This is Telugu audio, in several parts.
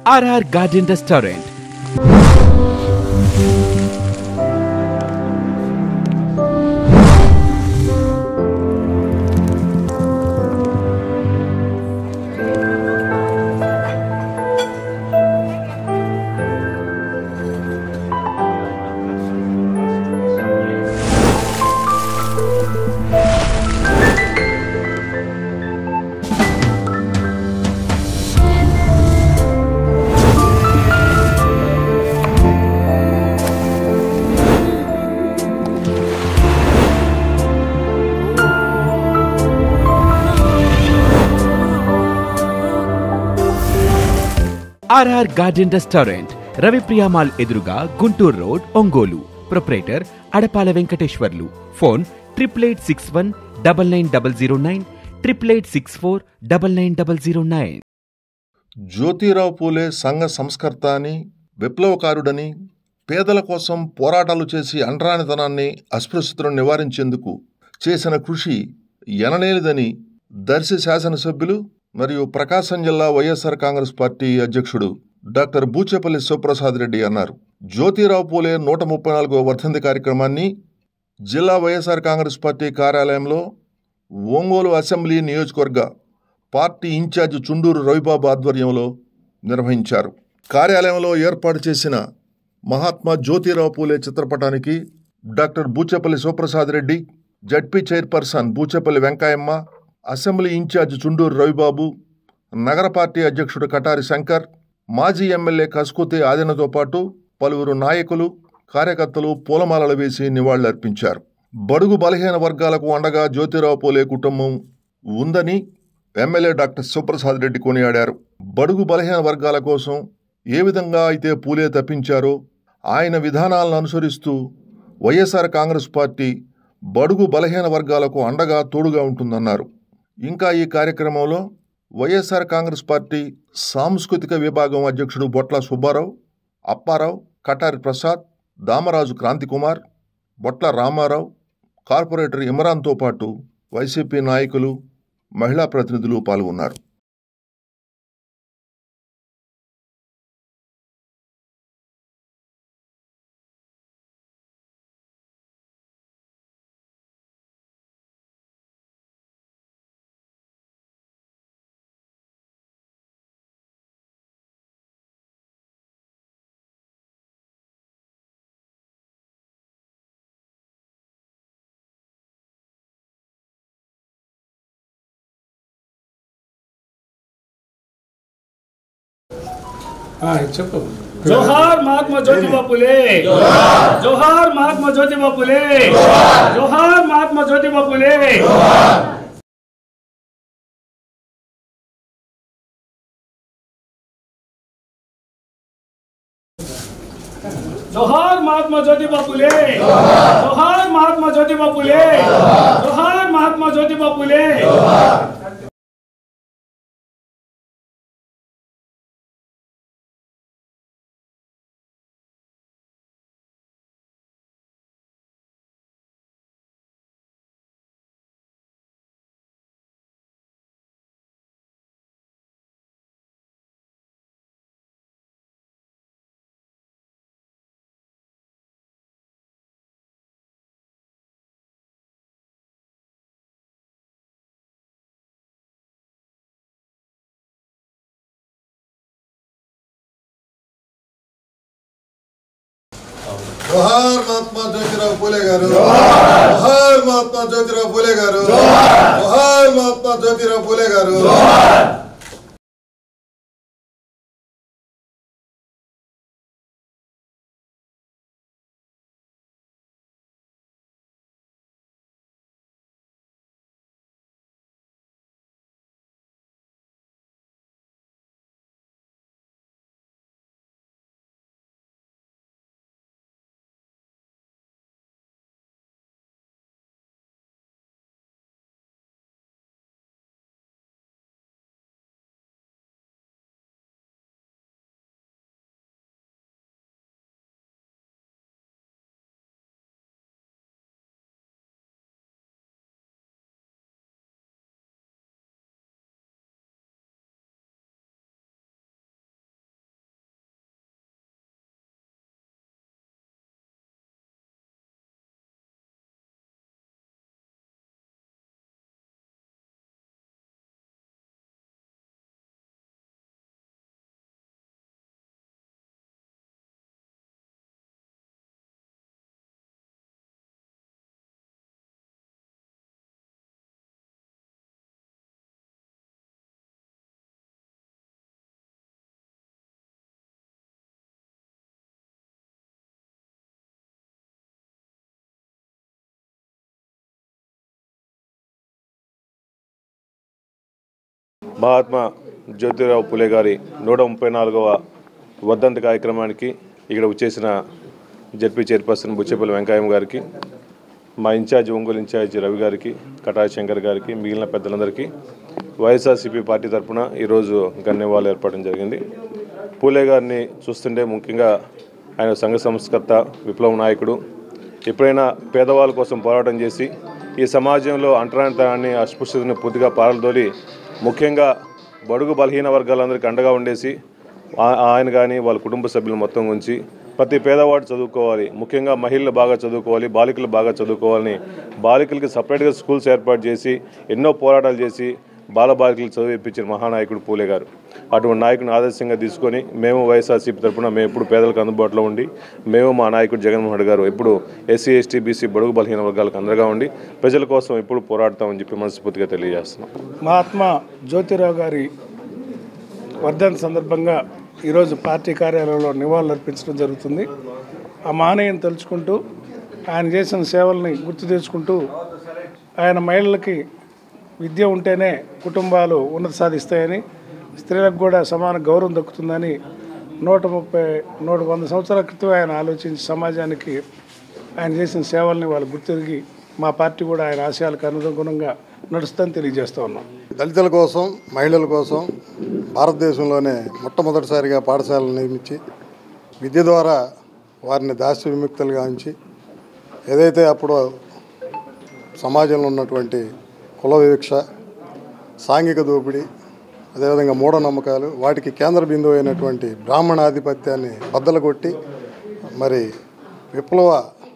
RR garden restaurant RR garden restaurant Ravipriya mall ఎదురుగా Guntur road Ongole proprietor Adapala Venkateswarlu phone triple eight six one double nine double zero nine triple eight six four double nine double zero nine Jyotirao Phule సంఘ సంస్కర్త అని విప్లవకారుడని పేదల కోసం పోరాటాలు చేసి అంటరానితనాన్ని అస్పృశ్యతను నివారించేందుకు చేసిన కృషి ఎననేనిదని దర్శి శాసనసభ్యులు మరియు ప్రకాశం జిల్లా వైఎస్ఆర్ కాంగ్రెస్ పార్టీ అధ్యక్షుడు డాక్టర్ బూచేపల్లి శివప్రసాద్ రెడ్డి అన్నారు జ్యోతిరావు పూలే నూట ముప్పై నాలుగో వర్ధంతి కార్యక్రమాన్ని జిల్లా వైఎస్ఆర్ కాంగ్రెస్ పార్టీ కార్యాలయంలో ఒంగోలు అసెంబ్లీ నియోజకవర్గ పార్టీ ఇన్ఛార్జ్ చుండూరు రవిబాబు ఆధ్వర్యంలో నిర్వహించారు కార్యాలయంలో ఏర్పాటు చేసిన మహాత్మా జ్యోతిరావు పూలే చిత్రపటానికి doctor Buchepalli Sivaprasad Reddy ZP chairperson Buchepalli Venkayamma assembly incharge Chunduru Ravibabu నగర పార్టీ అధ్యక్షుడు కటారి శంకర్ మాజీ ఎమ్మెల్యే కస్కుతి ఆదినతో పాటు పలువురు నాయకులు కార్యకర్తలు పూలమాలలు వేసి నివాళులర్పించారు బడుగు బలహీన వర్గాలకు అండగా జ్యోతిరావు పూలే కుటుంబం ఉందని ఎమ్మెల్యే డాక్టర్ శివప్రసాద్ రెడ్డి కొనియాడారు బడుగు బలహీన వర్గాల కోసం ఏ విధంగా అయితే పూలే తప్పించారో ఆయన విధానాలను అనుసరిస్తూ వైఎస్ఆర్ కాంగ్రెస్ పార్టీ బడుగు బలహీన వర్గాలకు అండగా తోడుగా ఉంటుందన్నారు ఇంకా ఈ కార్యక్రమంలో వైఎస్ఆర్ కాంగ్రెస్ పార్టీ సాంస్కృతిక విభాగం అధ్యక్షుడు బొట్ల సుబ్బారావు అప్పారావు కటారి ప్రసాద్ దామరాజు క్రాంతికుమార్ బొట్ల రామారావు కార్పొరేటర్ ఇమ్రాన్తో పాటు వైసీపీ నాయకులు మహిళా ప్రతినిధులు పాల్గొన్నారు ఆ, చెప్పు జోహార్ మహాత్మా జ్యోతిబా పులే జోహార్ మహాత్మా జ్యోతిబా పులే జోహార్ మహాత్మా జ్యోతిబా పులే జోహార్ మహాత్మా జ్యోతిబా పులే జోహార్ మహాత్మా జ్యోతిబా పులే జోహార్ మహాత్మా జ్యోతిబా పులే జోహార్ మహాత్మా జ్యోతిరావు పూలే గారు జోహార్ మహాత్మా జ్యోతిరావు పూలే గారు జోహార్ మహాత్మా జ్యోతిరావు పూలే గారు మహాత్మా జ్యోతిరావు పులే గారి నూట ముప్పై నాలుగవ వర్ధంతి కార్యక్రమానికి ఇక్కడ వచ్చేసిన జడ్పీ చైర్పర్సన్ బుచ్చేపల్లి వెంకయ్య గారికి మా ఇన్ఛార్జ్ ఒంగోలు ఇన్ఛార్జ్ రవి గారికి కటారి శంకర్ గారికి మిగిలిన పెద్దలందరికీ వైఎస్ఆర్సీపీ పార్టీ తరఫున ఈరోజు గణ్యవాళ్ళు ఏర్పడడం జరిగింది పూలే గారిని చూస్తుంటే ముఖ్యంగా ఆయన సంఘ సంస్కర్త విప్లవ నాయకుడు ఎప్పుడైనా పేదవాళ్ళ కోసం పోరాటం చేసి ఈ సమాజంలో అంటరానితనాన్ని అస్పృశ్యతని పూర్తిగా పారలదోలి ముఖ్యంగా బడుగు బలహీన వర్గాలందరికీ అండగా ఉండేసి ఆ- ఆయన కానీ వాళ్ళ కుటుంబ సభ్యులు మొత్తం ఉంచి ప్రతి పేదవాడు చదువుకోవాలి ముఖ్యంగా మహిళలు బాగా చదువుకోవాలి బాలికలు బాగా చదువుకోవాలని బాలికలకి సపరేట్గా స్కూల్స్ ఏర్పాటు చేసి ఎన్నో పోరాటాలు చేసి బాలబాలికలు చదివిపించిన మహానాయకుడు పూలే గారు అటువంటి నాయకుని ఆదర్శంగా తీసుకొని మేము వైఎస్ఆర్సీపీ తరఫున మేము ఎప్పుడు పేదలకు అందుబాటులో ఉండి మేము మా నాయకుడు జగన్మోహన్ రెడ్డి గారు ఎప్పుడు ఎస్సీ ఎస్టీ బీసీ బడుగు బలహీన వర్గాలకు అందరగా ఉండి ప్రజల కోసం ఎప్పుడు పోరాడతామని చెప్పి మనస్ఫూర్తిగా తెలియజేస్తున్నాం మహాత్మా జ్యోతిరావు గారి వర్ధంతి సందర్భంగా ఈరోజు పార్టీ కార్యాలయంలో నివాళులు అర్పించడం జరుగుతుంది ఆ మహనీయుని తలుచుకుంటూ ఆయన చేసిన సేవల్ని గుర్తు తెచ్చుకుంటూ ఆయన మహిళలకి విద్య ఉంటేనే కుటుంబాలు ఉన్నతి సాధిస్తాయని స్త్రీలకు కూడా సమాన గౌరవం దక్కుతుందని నూట ముప్పై నూట వంద సంవత్సరాల క్రితం ఆయన ఆలోచించి సమాజానికి ఆయన చేసిన సేవల్ని వాళ్ళు గుర్తిరిగి మా పార్టీ కూడా ఆయన ఆశయాలకు అనుగుణంగా నడుస్తుందని తెలియజేస్తూ ఉన్నాం దళితుల కోసం మహిళల కోసం భారతదేశంలోనే మొట్టమొదటిసారిగా పాఠశాలలు నిర్మించి విద్య ద్వారా వారిని దాస్య విముక్తులుగా ఉంచి ఏదైతే అప్పుడు సమాజంలో ఉన్నటువంటి కుల వివక్ష సాంఘిక దోపిడీ అదేవిధంగా మూఢనమ్మకాలు వాటికి కేంద్ర బిందువు అయినటువంటి బ్రాహ్మణ ఆధిపత్యాన్ని బద్దలు కొట్టి మరి విప్లవ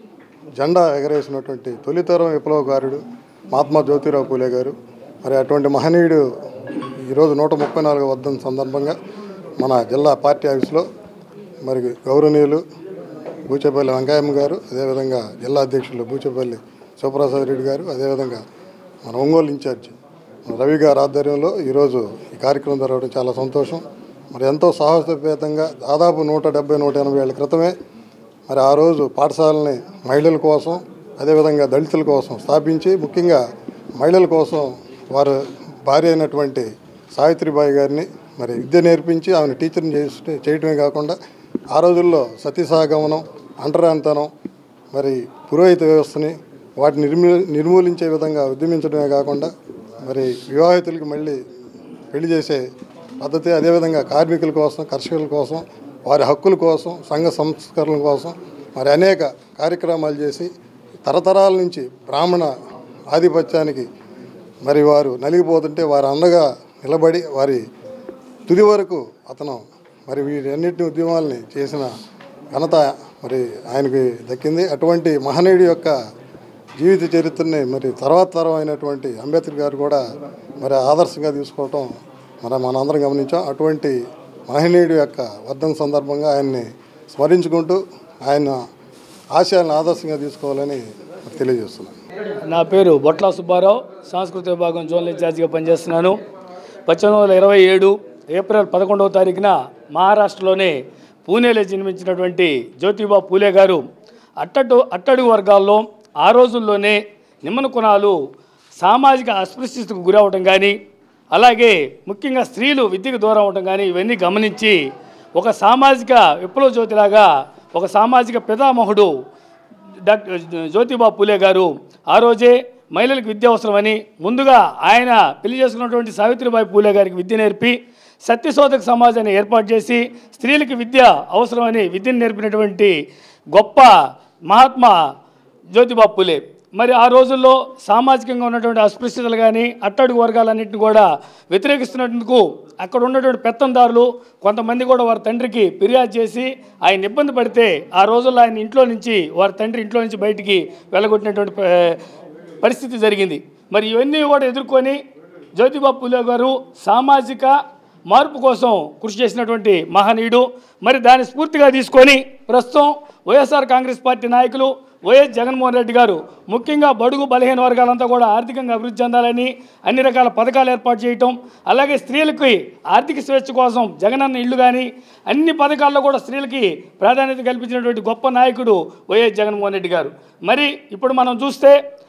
జెండా ఎగరేసినటువంటి తొలితరం విప్లవకారుడు మహాత్మా జ్యోతిరావు పూలే గారు మరి అటువంటి మహనీయుడు ఈరోజు నూట ముప్పై నాలుగు వర్ధంతి సందర్భంగా మన జిల్లా పార్టీ ఆఫీసులో మరి గౌరవనీయులు బూచేపల్లి వెంకయ్యమ్మ గారు అదేవిధంగా జిల్లా అధ్యక్షులు బూచేపల్లి శివప్రసాద్ రెడ్డి గారు అదేవిధంగా మన ఒంగోలు ఇన్ఛార్జి మన రవి గారి ఆధ్వర్యంలో ఈరోజు ఈ కార్యక్రమం జరగడం చాలా సంతోషం మరి ఎంతో సాహసోపేతంగా దాదాపు నూట డెబ్బై నూట ఎనభై ఏళ్ళ క్రితమే మరి ఆ రోజు పాఠశాలని మహిళల కోసం అదేవిధంగా దళితుల కోసం స్థాపించి ముఖ్యంగా మహిళల కోసం వారు భార్య అయినటువంటి సావిత్రిబాయి గారిని మరి విద్య నేర్పించి ఆమెను టీచర్ని చేసి చేయటమే కాకుండా ఆ రోజుల్లో సతీసాగమనం అంటరానితనం మరి పురోహిత వ్యవస్థని వాటిని నిర్మూ నిర్మూలించే విధంగా ఉద్యమించడమే కాకుండా మరి వివాహితులకి మళ్ళీ పెళ్లి చేసే పద్ధతి అదేవిధంగా కార్మికుల కోసం కర్షకుల కోసం వారి హక్కుల కోసం సంఘ సంస్కరణల కోసం మరి అనేక కార్యక్రమాలు చేసి తరతరాల నుంచి బ్రాహ్మణ ఆధిపత్యానికి మరి వారు నలిగిపోతుంటే వారి అండగా నిలబడి వారి తుది వరకు అతను మరి వీటన్నిటిని ఉద్యమాల్ని చేసిన ఘనత మరి ఆయనకి దక్కింది అటువంటి మహనీయుడి యొక్క జీవిత చరిత్రని మరి తర్వాత తరం అయినటువంటి అంబేద్కర్ గారు కూడా మరి ఆదర్శంగా తీసుకోవటం మరి మనందరం గమనించాం అటువంటి మహనీయుడి యొక్క వర్ధన సందర్భంగా ఆయన్ని స్మరించుకుంటూ ఆయన ఆశయాలను ఆదర్శంగా తీసుకోవాలని తెలియజేస్తున్నాను నా పేరు బొట్ల సుబ్బారావు సాంస్కృతిక విభాగం జోనల్ ఇన్ఛార్జిగా పనిచేస్తున్నాను పద్దెనిమిది వందల ఇరవై ఏడు ఏప్రిల్ పదకొండవ తారీఖున మహారాష్ట్రలోనే పూణేలో జన్మించినటువంటి జ్యోతిబా పూలే గారు అట్టడు అట్టడుగు వర్గాల్లో ఆ రోజుల్లోనే నిమ్మన కుణాలు సామాజిక అస్పృశ్యతకు గురవటం కానీ అలాగే ముఖ్యంగా స్త్రీలు విద్యకు దూరం అవటం కానీ ఇవన్నీ గమనించి ఒక సామాజిక విప్లవ జ్యోతిలాగా ఒక సామాజిక పితామహుడు డాక్టర్ జ్యోతిబా పూలే గారు ఆ రోజే మహిళలకు విద్య అవసరమని ముందుగా ఆయన పెళ్లి చేసుకున్నటువంటి సావిత్రిబాయి పూలే గారికి విద్య నేర్పి సత్యశోధక సమాజాన్ని ఏర్పాటు చేసి స్త్రీలకు విద్య అవసరమని విద్యను నేర్పినటువంటి గొప్ప మహాత్మా జ్యోతిబా పూలే మరి ఆ రోజుల్లో సామాజికంగా ఉన్నటువంటి అస్పృశ్యతలు కానీ అట్టడుగు వర్గాలన్నింటిని కూడా వ్యతిరేకిస్తున్నందుకు అక్కడ ఉన్నటువంటి పెత్తందారులు కొంతమంది కూడా వారి తండ్రికి ఫిర్యాదు చేసి ఆయన ఇబ్బంది పడితే ఆ రోజుల్లో ఆయన ఇంట్లో నుంచి వారి తండ్రి ఇంట్లో నుంచి బయటికి వెళ్ళగొట్టినటువంటి ప- పరిస్థితి జరిగింది మరి ఇవన్నీ కూడా ఎదుర్కొని జ్యోతిబా పూలే గారు సామాజిక మార్పు కోసం కృషి చేసినటువంటి మహనీయుడు మరి దాన్ని స్ఫూర్తిగా తీసుకొని ప్రస్తుతం వైఎస్ఆర్ కాంగ్రెస్ పార్టీ నాయకులు వైఎస్ జగన్మోహన్ రెడ్డి గారు ముఖ్యంగా బడుగు బలహీన వర్గాలంతా కూడా ఆర్థికంగా అభివృద్ధి చెందాలని అన్ని రకాల పథకాలు ఏర్పాటు చేయటం అలాగే స్త్రీలకి ఆర్థిక స్వేచ్ఛ కోసం జగనన్న ఇల్లు కానీ అన్ని పథకాల్లో కూడా స్త్రీలకి ప్రాధాన్యత కల్పించినటువంటి గొప్ప నాయకుడు వైఎస్ జగన్మోహన్ రెడ్డి గారు మరి ఇప్పుడు మనం చూస్తే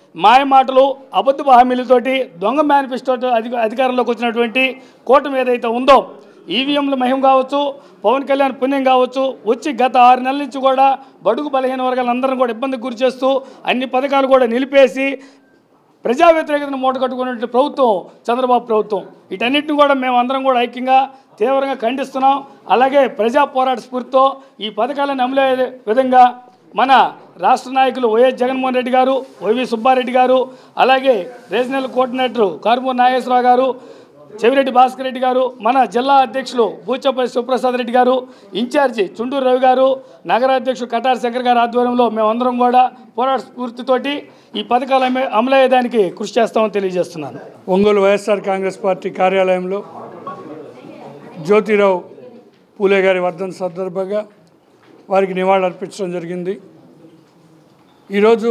మాయ మాటలు అబద్ధపు హామీలతోటి దొంగ మేనిఫెస్టో అధిక అధికారంలోకి వచ్చినటువంటి కూటమి ఏదైతే ఉందో ఈవీఎంల మహిమ కావచ్చు పవన్ కళ్యాణ్ పుణ్యం కావచ్చు వచ్చి గత ఆరు నెలల నుంచి కూడా బడుగు బలహీన వర్గాలందరినీ కూడా ఇబ్బందికి గురి చేస్తూ అన్ని పథకాలు కూడా నిలిపేసి ప్రజా వ్యతిరేకతను మూటగట్టుకున్నటువంటి ప్రభుత్వం చంద్రబాబు ప్రభుత్వం వీటన్నిటిని కూడా మేము అందరం కూడా ఐక్యంగా తీవ్రంగా ఖండిస్తున్నాం అలాగే ప్రజా పోరాట స్ఫూర్తితో ఈ పథకాలను అమలయ్యే విధంగా మన రాష్ట్ర నాయకులు వైఎస్ జగన్మోహన్ రెడ్డి గారు వైవి సుబ్బారెడ్డి గారు అలాగే రీజనల్ కోఆర్డినేటర్ కారుమూరి నాగేశ్వరరావు గారు చెవిరెడ్డి భాస్కర్ రెడ్డి గారు మన జిల్లా అధ్యక్షులు బూచపల్లి సుప్రసాద్ రెడ్డి గారు ఇన్ఛార్జి చుండూరు రవి గారు నగర అధ్యక్షుడు కటార్ శంకర్ గారి ఆధ్వర్యంలో మేమందరం కూడా పోరాట స్ఫూర్తితోటి ఈ పథకాలు అమే అమలయ్యేదానికి కృషి చేస్తామని తెలియజేస్తున్నాను ఒంగోలు వైఎస్ఆర్ కాంగ్రెస్ పార్టీ కార్యాలయంలో జ్యోతిరావు పూలే గారి వర్ధన సందర్భంగా వారికి నివాళులు అర్పించడం జరిగింది ఈరోజు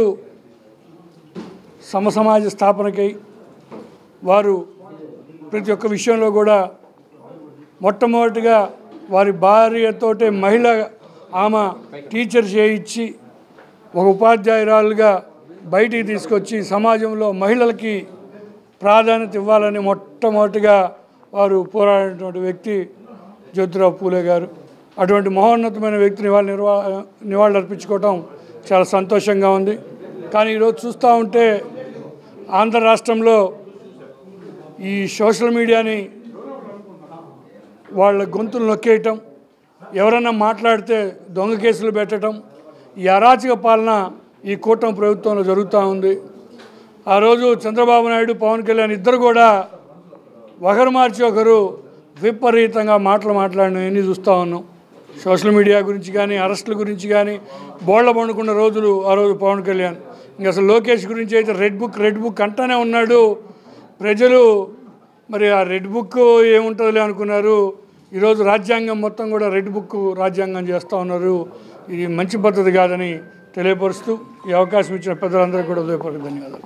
సమసమాజ స్థాపనకై వారు ప్రతి ఒక్క విషయంలో కూడా మొట్టమొదటిగా వారి భార్యతోటే మహిళ ఆమె టీచర్ చేయించి ఒక ఉపాధ్యాయురాలుగా బయటికి తీసుకొచ్చి సమాజంలో మహిళలకి ప్రాధాన్యత ఇవ్వాలని మొట్టమొదటిగా వారు పోరాడినటువంటి వ్యక్తి జ్యోతిరావు పూలే గారు అటువంటి మహోన్నతమైన వ్యక్తిని వాళ్ళు నిర్వా నివాళులు అర్పించుకోవటం చాలా సంతోషంగా ఉంది కానీ ఈరోజు చూస్తూ ఉంటే ఆంధ్ర రాష్ట్రంలో ఈ సోషల్ మీడియాని వాళ్ళ గొంతులు నొక్కేయటం ఎవరైనా మాట్లాడితే దొంగ కేసులు పెట్టడం ఈ అరాచక పాలన ఈ కూటమి ప్రభుత్వంలో జరుగుతూ ఉంది ఆ రోజు చంద్రబాబు నాయుడు పవన్ కళ్యాణ్ ఇద్దరు కూడా ఒకరు మార్చి ఒకరు విపరీతంగా మాటలు మాట్లాడిన ఎన్ని చూస్తూ ఉన్నాం సోషల్ మీడియా గురించి కానీ అరెస్టుల గురించి కానీ బోళ్ళ పండుకున్న రోజులు ఆ రోజు పవన్ కళ్యాణ్ ఇంకా అసలు లోకేష్ గురించి అయితే రెడ్ బుక్ రెడ్ బుక్ అంటానే ఉన్నాడు ప్రజలు మరి ఆ రెడ్ బుక్ ఏముంటుందిలే అనుకున్నారు ఈరోజు రాజ్యాంగం మొత్తం కూడా రెడ్ బుక్ రాజ్యాంగం చేస్తూ ఉన్నారు ఇది మంచి పద్ధతి కాదని తెలియపరుస్తూ ఈ అవకాశం ఇచ్చిన పెద్దలందరికీ కూడా హృదయపూర్వక ధన్యవాదాలు